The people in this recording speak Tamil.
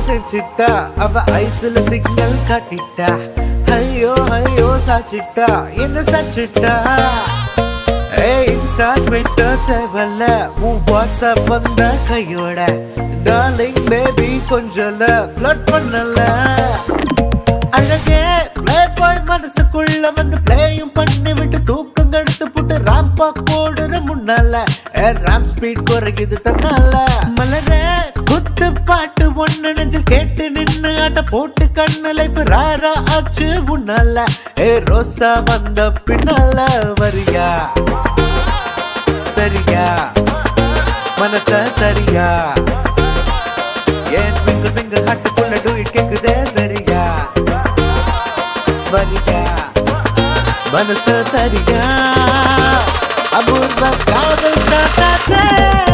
செஞ்சிட்டா அவ ஐஸ்ல சிக்னல் காட்டிட்டா ஐயோ ஐயோ சாச்சிட்டா என்ன சாச்சிட்டா ஏய் இன்ஸ்டா ட்விட்டர் தேவல்ல உன் வாட்ஸ்அப் வந்த கையோட டார்லிங் பேபி கொஞ்சம் ஃபிளட் பண்ணல அழகே பிளே பாய் மனசுக்குள்ள வந்து பிளேயும் பண்ணி விட்டு தூக்கம் கெடுத்து புட்டு ராம்பா போடுற முன்னால ராம் ஸ்பீட் குறைக்குது தன்னால மலரே குத்து பாட்டு ஒண்ணு நெஞ்சில் கேட்டு நின்னு ஆட்ட போட்டு கண்ணு லைஃப் ராரா ஆச்சு உன்னால ஏ ரோசா வந்த பின்னால வரியா சரியா மனச தரியா ஏன் பிங்கு பிங்கு ஹட்டுக்குள்ள டூயிட் கேக்குதே சரியா வரியா மனச தரியா அபூர்வ காதல் ஸ்டார்ட்